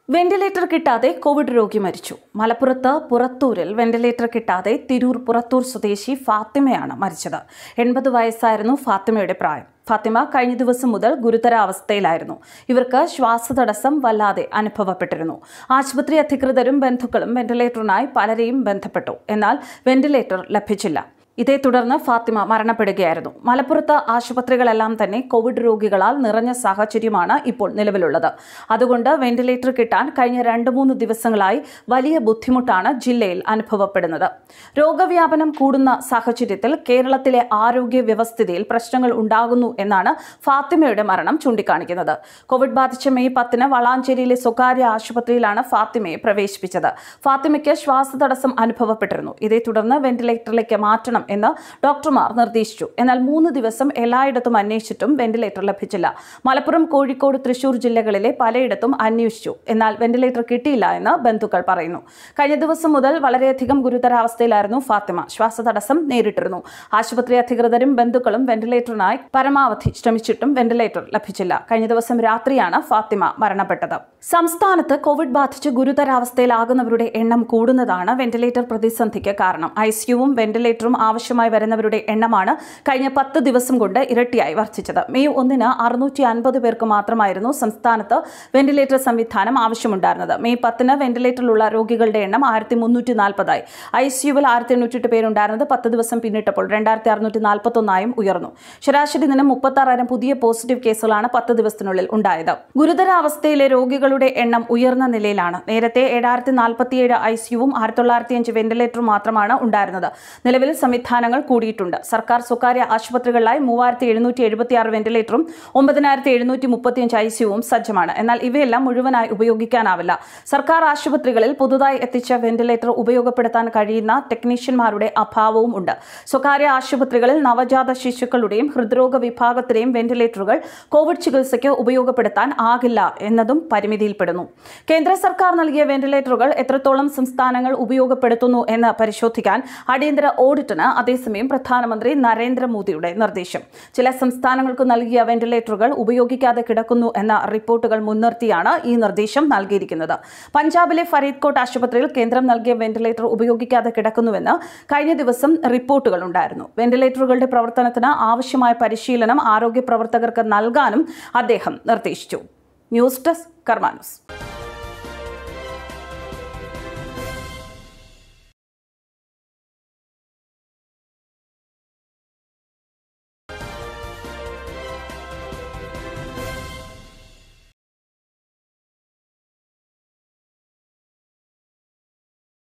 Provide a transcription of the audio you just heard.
ventilator കിട്ടാതെ Covid രോഗി മരിച്ചു മലപ്പുറത്ത് പുറത്തൂരിൽ വെന്റിലേറ്റർ കിട്ടാതെ തിരൂർ പുറത്തൂർ സ്വദേശി ഫാത്തിമയാണ് മരിച്ചത് എൺപത് വയസ്സായിരുന്നു ഫാത്തിമയുടെ പ്രായം ഫാത്തിമ കഴിഞ്ഞ ദിവസം മുതൽ ഗുരുതരാവസ്ഥയിലായിരുന്നു ഇവർക്ക് ശ്വാസതടസ്സം വല്ലാതെ അനുഭവപ്പെട്ടിരുന്നു ആശുപത്രി അധികൃതരും ബന്ധുക്കളും വെന്റിലേറ്ററിനായി പലരെയും ബന്ധപ്പെട്ടു എന്നാൽ വെന്റിലേറ്റർ ലഭിച്ചില്ല ഇതേ തുടർന്ന് ഫാത്തിമ മരണപ്പെടുകയായിരുന്നു മലപ്പുറത്ത് ആശുപത്രികളെല്ലാം തന്നെ കോവിഡ് രോഗികളാൽ നിറഞ്ഞ സാഹചര്യമാണ് ഇപ്പോൾ നിലവിലുള്ളത് അതുകൊണ്ട് വെന്റിലേറ്റർ കിട്ടാൻ കഴിഞ്ഞ രണ്ട് മൂന്ന് ദിവസങ്ങളായി വലിയ ബുദ്ധിമുട്ടാണ് ജില്ലയിൽ അനുഭവപ്പെടുന്നത് രോഗവ്യാപനം കൂടുന്ന സാഹചര്യത്തിൽ കേരളത്തിലെ ആരോഗ്യ വ്യവസ്ഥിതിയിൽ പ്രശ്നങ്ങൾ ഉണ്ടാകുന്നു എന്നാണ് ഫാത്തിമയുടെ മരണം ചൂണ്ടിക്കാണിക്കുന്നത് കോവിഡ് ബാധിച്ച മെയ് പത്തിന് വളാഞ്ചേരിയിലെ സ്വകാര്യ ആശുപത്രിയിലാണ് ഫാത്തിമയെ പ്രവേശിപ്പിച്ചത് ഫാത്തിമയ്ക്ക് ശ്വാസതടസ്സം അനുഭവപ്പെട്ടിരുന്നു ഇതേ തുടർന്ന് വെന്റിലേറ്ററിലേക്ക് മാറ്റണം എന്ന് ഡോക്ടർമാർ നിർദ്ദേശിച്ചു എന്നാൽ മൂന്ന് ദിവസം എല്ലായിടത്തും അന്വേഷിച്ചിട്ടും വെന്റിലേറ്റർ ലഭിച്ചില്ല മലപ്പുറം കോഴിക്കോട് തൃശൂർ ജില്ലകളിലെ പലയിടത്തും അന്വേഷിച്ചു എന്നാൽ വെന്റിലേറ്റർ കിട്ടിയില്ല എന്ന് ബന്ധുക്കൾ പറയുന്നു കഴിഞ്ഞ ദിവസം മുതൽ വളരെയധികം ഗുരുതരാവസ്ഥയിലായിരുന്നു ഫാത്തിമ ശ്വാസതടസ്സം നേരിട്ടിരുന്നു ആശുപത്രി അധികൃതരും ബന്ധുക്കളും വെന്റിലേറ്ററിനായി പരമാവധി ശ്രമിച്ചിട്ടും വെന്റിലേറ്റർ ലഭിച്ചില്ല കഴിഞ്ഞ ദിവസം രാത്രിയാണ് ഫാത്തിമ മരണപ്പെട്ടത് സംസ്ഥാനത്ത് കോവിഡ് ബാധിച്ച് ഗുരുതരാവസ്ഥയിലാകുന്നവരുടെ എണ്ണം കൂടുന്നതാണ് വെന്റിലേറ്റർ പ്രതിസന്ധിക്ക് കാരണം ഐസിയുവും വെന്റിലേറ്ററും ആവശ്യമായി വരുന്നവരുടെ എണ്ണമാണ് കഴിഞ്ഞ പത്ത് ദിവസം കൊണ്ട് ഇരട്ടിയായി വർദ്ധിച്ചത് മെയ് ഒന്നിന് അറുന്നൂറ്റി അൻപത് പേർക്ക് മാത്രമായിരുന്നു സംസ്ഥാനത്ത് വെന്റിലേറ്റർ സംവിധാനം ആവശ്യമുണ്ടായിരുന്നത് മെയ് പത്തിന് വെന്റിലേറ്ററിലുള്ള രോഗികളുടെ എണ്ണം ആയിരത്തി മുന്നൂറ്റി നാൽപ്പതായി ഐ സിയുവിൽ ആയിരത്തി എണ്ണൂറ്റി പേരുണ്ടായിരുന്നത് പത്ത് ദിവസം പിന്നിട്ടപ്പോൾ രണ്ടായിരത്തി അറുന്നൂറ്റി നാൽപ്പത്തൊന്നായും ഉയർന്നു ശരാശരി ദിനം മുപ്പത്താറായിരം പുതിയ പോസിറ്റീവ് കേസുകളാണ് പത്ത് ദിവസത്തിനുള്ളിൽ ഉണ്ടായത് ഗുരുതരാവസ്ഥയിലെ രോഗികളുടെ എണ്ണം ഉയർന്ന നിലയിലാണ് നേരത്തെ ഏഴായിരത്തി നാൽപ്പത്തിയേഴ് ഐ സിയുവും ആയിരത്തി തൊള്ളായിരത്തി അഞ്ച് വെന്റിലേറ്ററും മാത്രമാണ് ഉണ്ടായിരുന്നത് നിലവിൽ സംവിധാനങ്ങൾ കൂടിയിട്ടുണ്ട് സർക്കാർ സ്വകാര്യ ആശുപത്രികളിലായി മൂവായിരത്തി എഴുന്നൂറ്റി എഴുപത്തി ആറ് വെന്റിലേറ്ററും ഒമ്പതിനായിരത്തി എഴുന്നൂറ്റി മുപ്പത്തിയഞ്ച് ഐ സിയുവും സജ്ജമാണ് എന്നാൽ ഇവയെല്ലാം മുഴുവനായി ഉപയോഗിക്കാനാവില്ല സർക്കാർ ആശുപത്രികളിൽ പുതുതായി എത്തിച്ച വെന്റിലേറ്റർ ഉപയോഗപ്പെടുത്താൻ കഴിയുന്ന ടെക്നീഷ്യന്മാരുടെ അഭാവവും ഉണ്ട് സ്വകാര്യ ആശുപത്രികളിൽ നവജാത ശിശുക്കളുടെയും ഹൃദ്രോഗ വിഭാഗത്തിലെയും വെന്റിലേറ്ററുകൾ കോവിഡ് ചികിത്സയ്ക്ക് ഉപയോഗപ്പെടുത്താൻ ആകില്ല എന്നതും പരിമിതിയിൽപ്പെടുന്നു കേന്ദ്ര സർക്കാർ നൽകിയ വെന്റിലേറ്ററുകൾ എത്രത്തോളം സംസ്ഥാനങ്ങൾ ഉപയോഗപ്പെടുത്തുന്നു എന്ന് പരിശോധിക്കാൻ അടിയന്തര ഓഡിറ്റിന് അതേസമയം പ്രധാനമന്ത്രി നരേന്ദ്രമോദിയുടെ നിർദ്ദേശം ചില സംസ്ഥാനങ്ങൾക്ക് നൽകിയ വെന്റിലേറ്ററുകൾ ഉപയോഗിക്കാതെ കിടക്കുന്നു എന്ന റിപ്പോർട്ടുകൾ മുൻനിർത്തിയാണ് ഈ നിർദ്ദേശം നൽകിയിരിക്കുന്നത് പഞ്ചാബിലെ ഫരീദ്കോട്ട് ആശുപത്രിയിൽ കേന്ദ്രം നൽകിയ വെന്റിലേറ്റർ ഉപയോഗിക്കാതെ കിടക്കുന്നുവെന്ന് കഴിഞ്ഞ ദിവസം റിപ്പോർട്ടുകൾ ഉണ്ടായിരുന്നു വെന്റിലേറ്ററുകളുടെ പ്രവർത്തനത്തിന് ആവശ്യമായ പരിശീലനം ആരോഗ്യ പ്രവർത്തകർക്ക് നൽകാനും അദ്ദേഹം നിർദ്ദേശിച്ചു ന്യൂസ് ഡെസ്ക് കർമാനൂസ്